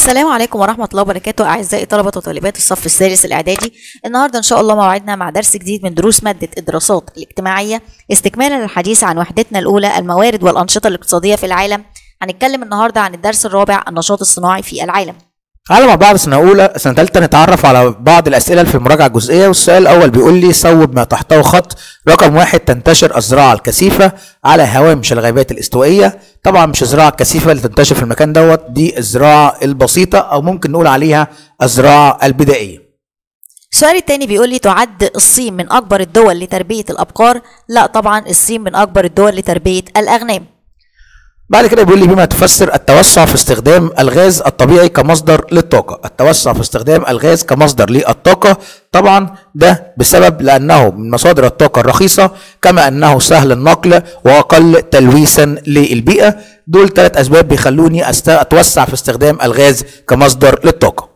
السلام عليكم ورحمة الله وبركاته أعزائي طلبة وطالبات الصف الثالث الإعدادي النهاردة إن شاء الله موعدنا مع درس جديد من دروس مادة الدراسات الاجتماعية استكمالا للحديث عن وحدتنا الأولى الموارد والأنشطة الاقتصادية في العالم هنتكلم النهاردة عن الدرس الرابع النشاط الصناعي في العالم تعالوا مع بعض سنة أولى سنة تالتة نتعرف على بعض الأسئلة في المراجعة الجزئية والسؤال الأول بيقول لي صوب ما تحته خط رقم واحد تنتشر الزراعة الكثيفة على هوامش الغابات الاستوائية طبعا مش الزراعة الكثيفة اللي تنتشر في المكان دوت دي الزراعة البسيطة أو ممكن نقول عليها الزراعة البدائية السؤال التاني بيقول لي تعد الصين من أكبر الدول لتربية الأبقار لا طبعا الصين من أكبر الدول لتربية الأغنام بعد كده بيقول لي بما تفسر التوسع في استخدام الغاز الطبيعي كمصدر للطاقة التوسع في استخدام الغاز كمصدر للطاقة طبعا ده بسبب لأنه من مصادر الطاقة الرخيصة كما أنه سهل النقل وأقل تلويثا للبيئة دول ثلاث أسباب بيخلوني أست- أتوسع في استخدام الغاز كمصدر للطاقة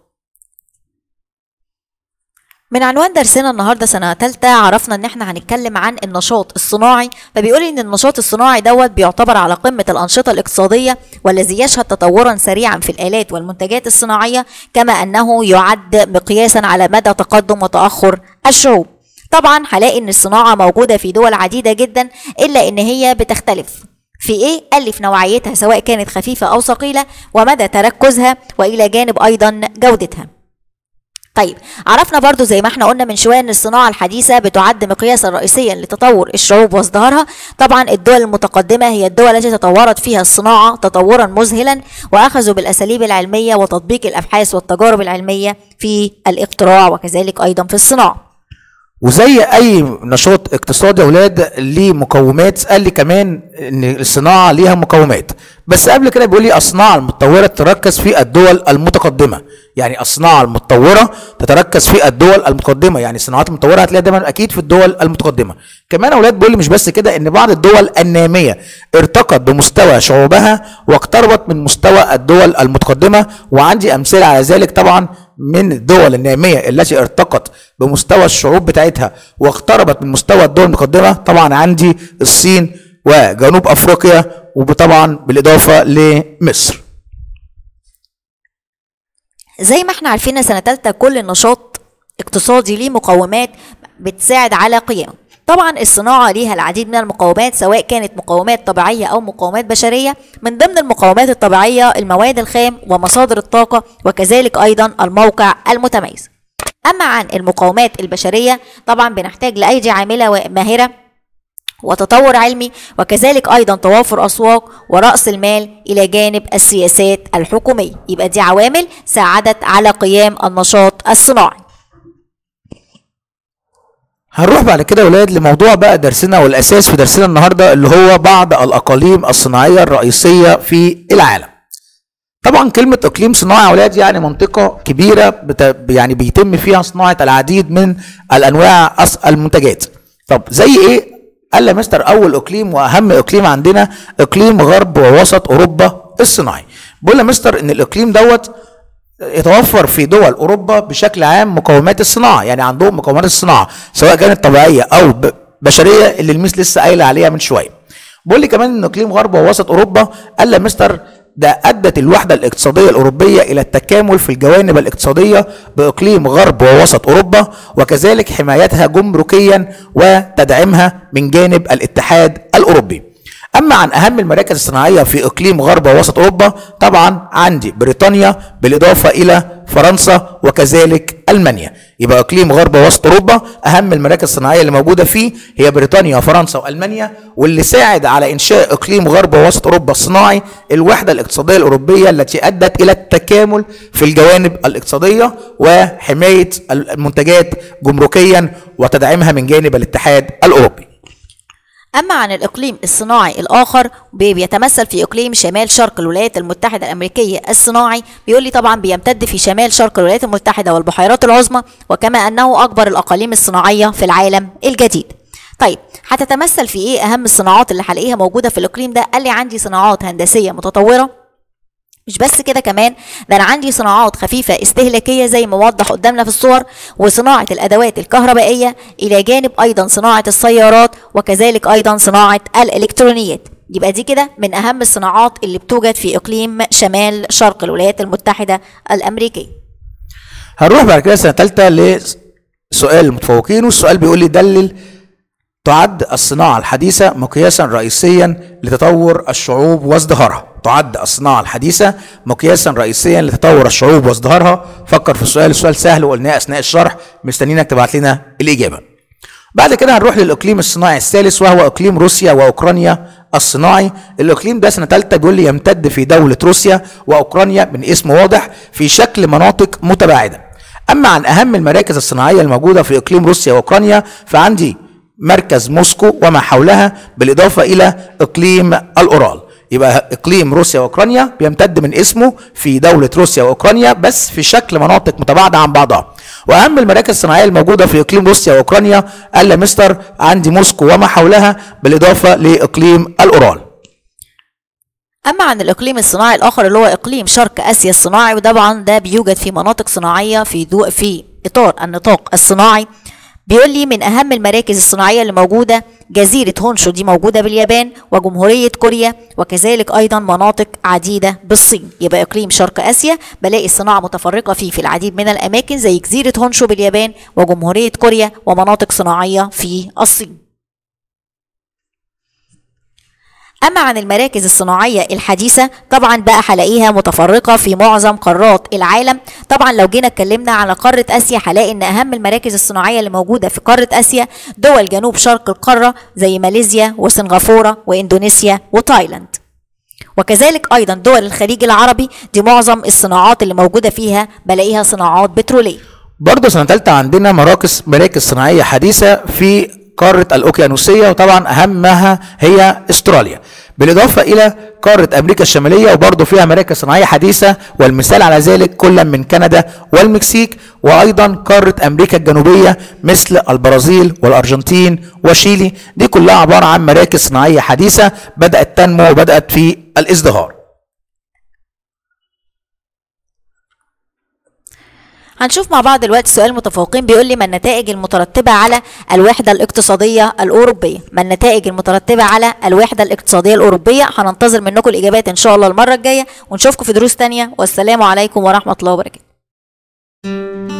من عنوان درسنا النهارده سنه ثالثه عرفنا ان احنا هنتكلم عن النشاط الصناعي فبيقول ان النشاط الصناعي دوت بيعتبر على قمه الانشطه الاقتصاديه والذي يشهد تطورا سريعا في الالات والمنتجات الصناعيه كما انه يعد مقياسا على مدى تقدم وتاخر الشعوب طبعا هلاقي ان الصناعه موجوده في دول عديده جدا الا ان هي بتختلف في ايه؟ قال لي في نوعيتها سواء كانت خفيفه او ثقيله ومدى تركزها والى جانب ايضا جودتها طيب عرفنا برضو زي ما احنا قلنا من شويه ان الصناعه الحديثه بتعد مقياسا رئيسيا لتطور الشعوب وازدهارها طبعا الدول المتقدمه هي الدول التي تطورت فيها الصناعه تطورا مذهلا واخذوا بالاساليب العلميه وتطبيق الابحاث والتجارب العلميه في الاختراع وكذلك ايضا في الصناعه وزي اي نشاط اقتصادي يا اولاد ليه مقومات قال لي كمان ان الصناعه ليها مقومات بس قبل كده بيقول لي الصناعه المتطوره تتركز في الدول المتقدمه يعني الصناعه المتطوره تتركز في الدول المتقدمه يعني الصناعات المتطوره هتلاقيها دايما اكيد في الدول المتقدمه كمان يا اولاد بيقول لي مش بس كده ان بعض الدول الناميه ارتقت بمستوى شعوبها واقتربت من مستوى الدول المتقدمه وعندي امثله على ذلك طبعا من الدول النامية التي ارتقت بمستوى الشعوب بتاعتها واقتربت من مستوى الدول المتقدمة طبعا عندي الصين وجنوب أفريقيا وطبعا بالإضافة لمصر زي ما احنا عارفين سنه ثالثه كل نشاط اقتصادي ليه مقومات بتساعد على قيامه طبعا الصناعة ليها العديد من المقومات سواء كانت مقومات طبيعية أو مقومات بشرية من ضمن المقومات الطبيعية المواد الخام ومصادر الطاقة وكذلك أيضا الموقع المتميز أما عن المقومات البشرية طبعا بنحتاج لأيدي عاملة ماهرة وتطور علمي وكذلك أيضا توافر أسواق ورأس المال إلى جانب السياسات الحكومية يبقى دي عوامل ساعدت على قيام النشاط الصناعي هنروح بعد كده يا ولاد لموضوع بقى درسنا والأساس في درسنا النهاردة اللي هو بعض الأقاليم الصناعية الرئيسية في العالم طبعا كلمة إقليم صناعي يا ولاد يعني منطقة كبيرة بت... يعني بيتم فيها صناعة العديد من الأنواع أص- المنتجات طب زي إيه؟ قال لي يا مستر أول إقليم وأهم إقليم عندنا إقليم غرب ووسط أوروبا الصناعي بقول يا مستر إن الإقليم دوت يتوفر في دول اوروبا بشكل عام مقومات الصناعه يعني عندهم مقومات الصناعه سواء كانت طبيعيه او ب- بشريه اللي الميس لسه قايله عليها من شويه بقول لي كمان ان اقليم غرب ووسط اوروبا قال لي يا مستر ده ادت الوحده الاقتصاديه الاوروبيه الى التكامل في الجوانب الاقتصاديه باقليم غرب ووسط اوروبا وكذلك حمايتها جمركيا وتدعيمها من جانب الاتحاد الاوروبي اما عن اهم المراكز الصناعيه في اقليم غرب ووسط اوروبا طبعا عندي بريطانيا بالاضافه الى فرنسا وكذلك المانيا يبقى اقليم غرب ووسط اوروبا اهم المراكز الصناعيه اللي موجوده فيه هي بريطانيا وفرنسا والمانيا واللي ساعد على انشاء اقليم غرب ووسط اوروبا الصناعي الوحده الاقتصاديه الاوروبيه التي ادت الى التكامل في الجوانب الاقتصاديه وحمايه المنتجات جمركيا وتدعيمها من جانب الاتحاد الاوروبي أما عن الإقليم الصناعي الآخر بي- بيتمثل في إقليم شمال شرق الولايات المتحدة الأمريكية الصناعي بيقول لي طبعا بيمتد في شمال شرق الولايات المتحدة والبحيرات العظمى وكما أنه أكبر الأقاليم الصناعية في العالم الجديد طيب هتتمثل في إيه أهم الصناعات اللي هلاقيها موجودة في الإقليم ده قال لي عندي صناعات هندسية متطورة مش بس كده كمان ده انا عندي صناعات خفيفه استهلاكيه زي ما وضح قدامنا في الصور وصناعه الادوات الكهربائيه الى جانب ايضا صناعه السيارات وكذلك ايضا صناعه الالكترونيات يبقى دي كده من أهم الصناعات اللي بتوجد في إقليم شمال شرق الولايات المتحدة الأمريكية هنروح بعد كده سنه ثالثه لسؤال المتفوقين والسؤال بيقول لي دلل تعد الصناعه الحديثه مقياسا رئيسيا لتطور الشعوب وازدهارها تعد الصناعه الحديثه مقياسا رئيسيا لتطور الشعوب وازدهارها فكر في السؤال السؤال سهل وقلناه اثناء الشرح مستنيينك تبعت لنا الاجابه بعد كده هنروح للاقليم الصناعي الثالث وهو اقليم روسيا واوكرانيا الصناعي الاقليم ده سنه ثالثه بيقول لي يمتد في دوله روسيا واوكرانيا من اسم واضح في شكل مناطق متباعده اما عن اهم المراكز الصناعيه الموجوده في اقليم روسيا واوكرانيا فعندي مركز موسكو وما حولها بالاضافه الى اقليم الاورال يبقى اقليم روسيا واوكرانيا بيمتد من اسمه في دوله روسيا واوكرانيا بس في شكل مناطق متباعده عن بعضها واهم المراكز الصناعيه الموجوده في اقليم روسيا واوكرانيا قال لي مستر عندي موسكو وما حولها بالاضافه لاقليم الاورال أما عن الإقليم الصناعي الآخر اللي هو إقليم شرق آسيا الصناعي وطبعا ده بيوجد في مناطق صناعية في دو في إطار النطاق الصناعي بيقول لي من أهم المراكز الصناعية اللي موجودة جزيرة هونشو دي موجودة باليابان وجمهورية كوريا وكذلك أيضا مناطق عديدة بالصين يبقى إقليم شرق آسيا بلاقي الصناعة متفرقة فيه في العديد من الأماكن زي جزيرة هونشو باليابان وجمهورية كوريا ومناطق صناعية في الصين أما عن المراكز الصناعية الحديثة طبعا بقى هلاقيها متفرقة في معظم قارات العالم طبعا لو جينا اتكلمنا على قارة آسيا هلاقي إن أهم المراكز الصناعية اللي موجودة في قارة آسيا دول جنوب شرق القارة زي ماليزيا وسنغافورة وإندونيسيا وتايلاند وكذلك أيضا دول الخليج العربي دي معظم الصناعات اللي موجودة فيها بلاقيها صناعات بترولية برضه سنه ثالثه عندنا مراكز مراكز صناعيه حديثه في قاره الاوكيانوسيه وطبعا اهمها هي استراليا بالاضافه الى قاره امريكا الشماليه وبرضه فيها مراكز صناعيه حديثه والمثال على ذلك كل من كندا والمكسيك وايضا قاره امريكا الجنوبيه مثل البرازيل والارجنتين وشيلي دي كلها عباره عن مراكز صناعيه حديثه بدات تنمو وبدات في الازدهار هنشوف مع بعض دلوقتي سؤال متفوقين بيقول لي ما النتائج المترتبة على الوحدة الاقتصادية الأوروبية ما النتائج المترتبة على الوحدة الاقتصادية الأوروبية هننتظر منكم الإجابات إن شاء الله المرة الجاية ونشوفكم في دروس تانية والسلام عليكم ورحمة الله وبركاته